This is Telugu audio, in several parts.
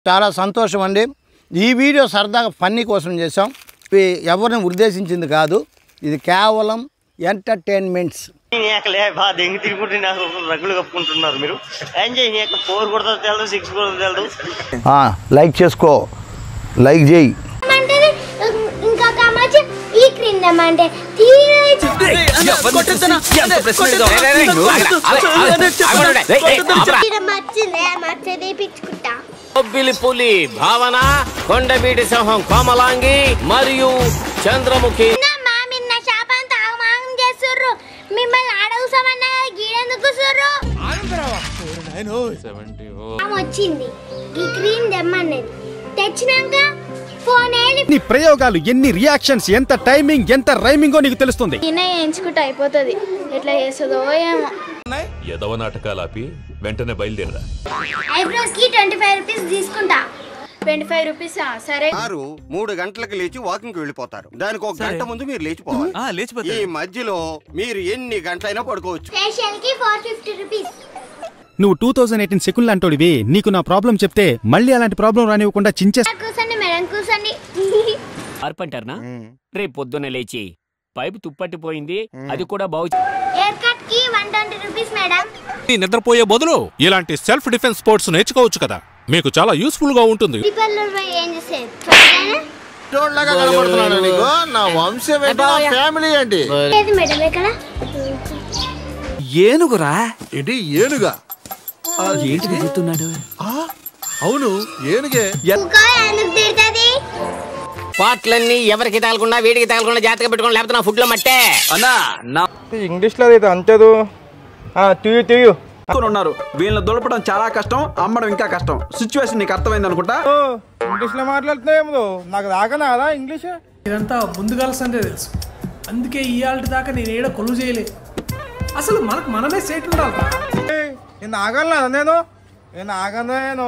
చాలా సంతోషం అండి ఈ వీడియో సరదాగా ఫన్నీ కోసం చేసాం ఇది ఎవరిని ఉద్దేశించింది కాదు ఇది కేవలం ఎంటర్టైన్మెంట్స్ లే బాగా దెంగి తిరుగుతుంటే నాకు రగ్గులు కప్పుకుంటున్నారు మీరు ఎంజాయ్ చేయక ఫోర్ కొడతా తెలదు సిక్స్ కొడతా తెలదు లైక్ చేసుకో లైక్ చేయి అంటే ఇంకా కామాచి ఈ క్రింద అంటే మర్చిందే మర్చేది పిచ్చుకుంటా బొబ్బిలి పులి భావన కొండవీటి సింహం కోమలాంగి మరియు చంద్రముఖి మా మిన్న శాపంతా ఆగమాగం చేస్తుర్రు మిమ్మల్ని అడగుసామన్నా గీడెందుకు కూర్చుర్రు ఆమె వచ్చింది ఈ క్రీమ్ తెమ్మన్నది తెచ్చినాక ఫోన్ వేలి నీ ప్రయోగాలు ఎన్ని రియాక్షన్స్ ఎంత టైమింగ్ ఎంత రైమింగో నీకు తెలుస్తుంది ఈయన ఎంచుకుంటే అయిపోతుంది ఎట్లా చేస్తుందో ఏమో యదవ నాటకాలు ఆపి వెంటనే బయలుదేరరా ఐబ్రోస్ కి ట్వంటీ ఫైవ్ రూపీస్ తీసుకుంటా ట్వంటీ ఫైవ్ రూపీస్ సరే వారు మూడు గంటలకు లేచి వాకింగ్ వెళ్ళిపోతారు దానికి ఒక గంట ముందు మీరు లేచిపోవాలి ఈ మధ్యలో మీరు ఎన్ని గంటలైనా పడుకోవచ్చు ఫేషియల్ కి ఫోర్ ఫిఫ్టీ రూపీస్ నువ్వు టూ థౌజండ్ ఎయిటీన్ సెకండ్ అంటోడివి నీకు నా ప్రాబ్లం చెప్తే మళ్ళీ అలాంటి ప్రాబ్లం రానివ్వకుండా చించే కూర్చోండి మేడం కూర్చోండి కార్పెంటర్నా రేపు పొద్దున్న లేచి పైపు తుప్పట్టిపోయింది అది కూడా బాగు హెయిర్ కట్ కి వన్ ట్వంటీ రూపీస్ మేడం నిద్రపోయే బదులు ఇలాంటి సెల్ఫ్ డిఫెన్స్ స్పోర్ట్స్ నేర్చుకోవచ్చు కదా మీకు చాలా యూస్ఫుల్ గా ఉంటుంది దీపావళి పోయి ఏం చేసేది త్వరగానే? చూడలాగా కనబడుతున్నాను నీకు నా వంశం ఏంటి నా ఫ్యామిలీ ఏంటి లేదు మేడం ఇక్కడ ఏనుగురా ఏంటి ఏనుగా ఏంటి తిరుగుతున్నాడు అవును ఏనుగే ఊకో ఎందుకు తిడుతుంది పాటలన్నీ ఎవరికి తగలకుండా వీడికి తగలకుండా జాతక పెట్టుకోండి లేకపోతే నా ఫుడ్ లో మట్టే అన్నా నా ఇంగ్లీష్ లో అయితే అంతేదు తీయు తీయు పక్కన ఉన్నారు వీళ్ళని దులపడం చాలా కష్టం అమ్మడం ఇంకా కష్టం సిచ్యువేషన్ నీకు అర్థమైంది అనుకుంటా ఇంగ్లీష్ లో మాట్లాడుతున్నాయేమో నాకు దాకా కదా ఇంగ్లీష్ ఇదంతా ముందుగాల సందే తెలుసు అందుకే ఇవాళ దాకా నేను ఏడ కొలువు చేయలే అసలు మనకు మనమే సేట్ ఉండాలి నేను ఆగలనా నేను నేను ఆగను నేను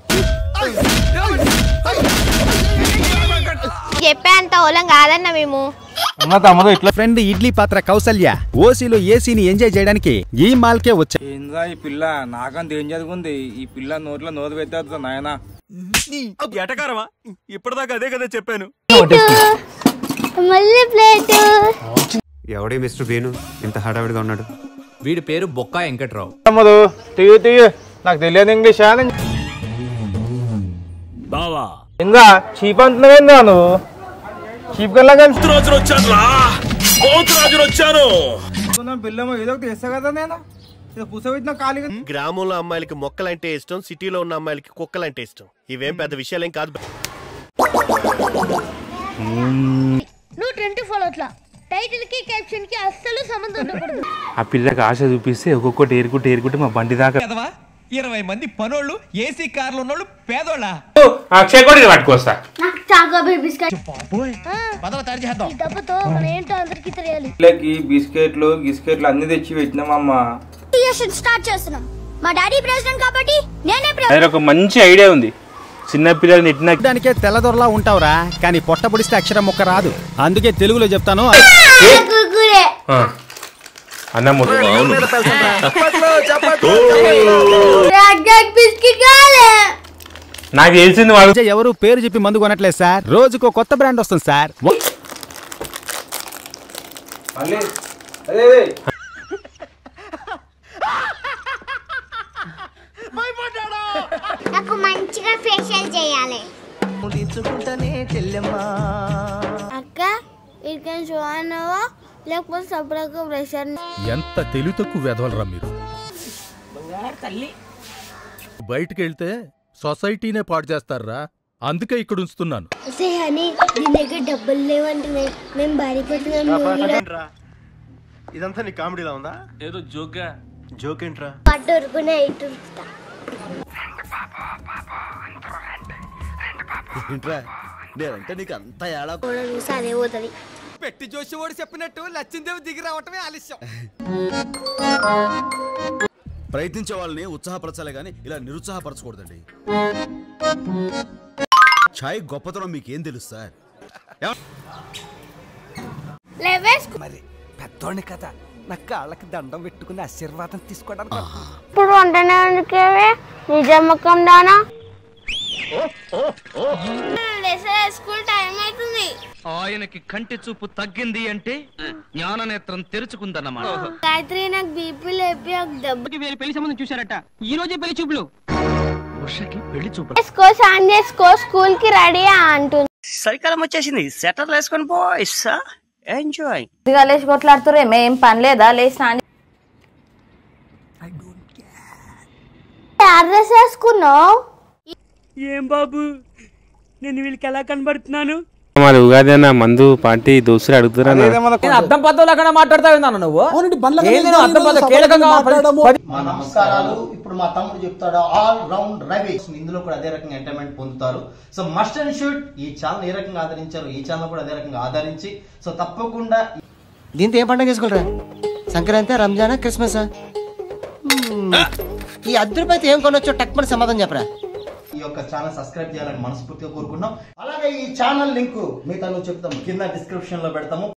చెప్పే అంత ఓలం కాదన్న మేము అమ్మ తమ్ముడు ఇట్లా ఫ్రెండ్ ఇడ్లీ పాత్ర కౌసల్య ఓసీలో ఏసీని ఎంజాయ్ చేయడానికి ఈ మాల్కే వచ్చా ఏందా ఈ పిల్ల నాకంత ఏం చదువుకుంది ఈ పిల్ల నోట్లో నోరు పెట్టేద్దా నాయనా ఎటకారమా ఇప్పటిదాకా అదే కదా చెప్పాను మళ్ళీ ప్లేట్ ఎవడే మిస్టర్ బేను ఇంత హడావిడిగా ఉన్నాడు వీడి పేరు బొక్కా వెంకట్రావు తమ్ముడు తీయు తీయు నాకు తెలియదు ఇంగ్లీష్ బావా ఇందా చీప్ అంటున్నావేందా నువ్వు చీప్ కల్లా కలిసి రోజులు వచ్చాను రోజులు వచ్చాను పిల్లమో ఏదో ఒకటి తెస్తా కదా నేను ఇది కూర్చోబెట్టిన ఖాళీగా గ్రామంలో అమ్మాయిలకి మొక్కలంటే ఇష్టం సిటీలో ఉన్న అమ్మాయిలకి కుక్కలంటే ఇష్టం ఇవేం పెద్ద విషయాలేం కాదు నువ్వు ట్వంటీ ఫోర్ అట్లా టైటిల్ కి క్యాప్షన్ కి అస్సలు సంబంధం ఉండకూడదు ఆ పిల్లకి ఆశ చూపిస్తే ఒక్కొక్కటి ఏరుకుంటే ఏరుకుంటే మా బండి దాకా ఇరవై మంది పనోళ్ళు ఏసీ కార్లు ఉన్నోళ్ళు పేదోళ్ళ అక్షయ్ కూడా పట్టుకొస్తా నాకు చాకోబీ బిస్కెట్ పదవ తయారు చేద్దాం ఈ దెబ్బతో మన ఏంటో అందరికి తెలియాలి పిల్లకి బిస్కెట్లు గిస్కెట్లు అన్ని తెచ్చి పెట్టినామమ్మా స్టార్ట్ చేస్తున్నాం మా డాడీ ప్రెసిడెంట్ కాబట్టి నేనే అది ఒక మంచి ఐడియా ఉంది చిన్న పిల్లలు నెట్టిన దానికే తెల్లదొరలా ఉంటావురా కానీ పొట్ట పొడిస్తే అక్షరం ముక్క రాదు అందుకే తెలుగులో చెప్తాను కుకురే అన్నమ్మ బిస్కెట్ కాలే నాకు తెలిసింది వాడు విజయ్ ఎవరు పేరు చెప్పి మందు కొనట్లేదు సార్ రోజుకో కొత్త బ్రాండ్ వస్తుంది సార్ నాకు మంచిగా ఫేషియల్ చేయాలి అక్క ఇక్కడ చూడనవా లేకపోతే సపరేట్గా ప్రెషర్ ఎంత తెలివి తక్కువ వెధవలరా మీరు బయటికి వెళ్తే సొసైటీనే పాడు చేస్తారా అందుకే ఇక్కడ ఉంచుతున్నాను సే అని దీని దగ్గర డబ్బులు లేవంటే మేము భారీ పట్టుకున్నాం ఇదంతా నీ కామెడీలా ఉందా ఏదో జోక్గా జోక్ ఏంట్రా పట్టు ఉరుకునే ఇటు ఉరుకుతా. నేనంటే నీకు అంత ఏడా కూడా చూసి అదే పోతుంది పెట్టి జోషి వాడు చెప్పినట్టు లచ్చిందేవి దిగి రావటమే ఆలస్యం ప్రయత్నించే వాళ్ళని ఉత్సాహపరచాలి కానీ ఇలా నిరుత్సాహపరచకూడదండి ఛాయ్ గొప్పతనం మీకేం తెలుసు సార్ లెవెస్ మరి పెద్దోడిని కదా నా కాళ్ళకి దండం పెట్టుకుని ఆశీర్వాదం తీసుకోవడానికి ఇప్పుడు వంటనే అందుకేవే నిజం ముఖం దానా స్కూల్ టైం అవుతుంది ఆయనకి కంటి చూపు తగ్గింది అంటే జ్ఞాననేత్రం తెరుచుకుందన్నమాట గాయత్రి నాకు బీపీ లేపి ఒక దెబ్బ వేరే పెళ్లి సంబంధం చూశారట ఈ రోజే పెళ్లి చూపులు ఉషకి పెళ్లి చూపులు చేసుకో సాన్ చేసుకో స్కూల్ కి రెడీ అంటుంది చలికాలం వచ్చేసింది సెటర్లు వేసుకొని బాయ్స్ ఎంజాయ్ ఇదిగా లేచి కొట్లాడుతురే మేం పని లేదా లేచి స్నానం అడ్రస్ వేసుకున్నావు ఏం బాబు నేను వీళ్ళకి ఎలా కనబడుతున్నాను మరి ఉగాది అన్న మందు పార్టీ దోస్తులు అడుగుతున్నా అర్థం పద్ధతులు అక్కడ మాట్లాడతావు నాన్న నువ్వు ఏంది నువ్వు అర్థం పద్ధతి కీలకంగా పది- మా నమస్కారాలు ఇప్పుడు మా తమ్ముడు చెప్తాడు ఆల్ రౌండ్ రవి ఇందులో కూడా అదే రకంగా ఎంటర్టైన్మెంట్ పొందుతారు సో మస్ట్ అండ్ షుడ్ ఈ ఛానల్ ఏ రకంగా ఆదరించారు ఈ ఛానల్ కూడా అదే రకంగా ఆదరించి సో తప్పకుండా దీంతో ఏం పండుగ చేసుకుంటారా సంక్రాంతి రంజానా క్రిస్మస్ ఈ అర్ధ రూపాయలు ఏం కొనొచ్చో టక్మని సమాధానం చెప్పరా ఈ యొక్క ఛానల్ సబ్స్క్రైబ్ చేయాలని మనస్ఫూర్తిగా కోరుకున్నాం అలాగే ఈ ఛానల్ లింక్ మిగతా నువ్వు చెప్తాము కింద డిస్క్రిప్షన్ లో పెడతాము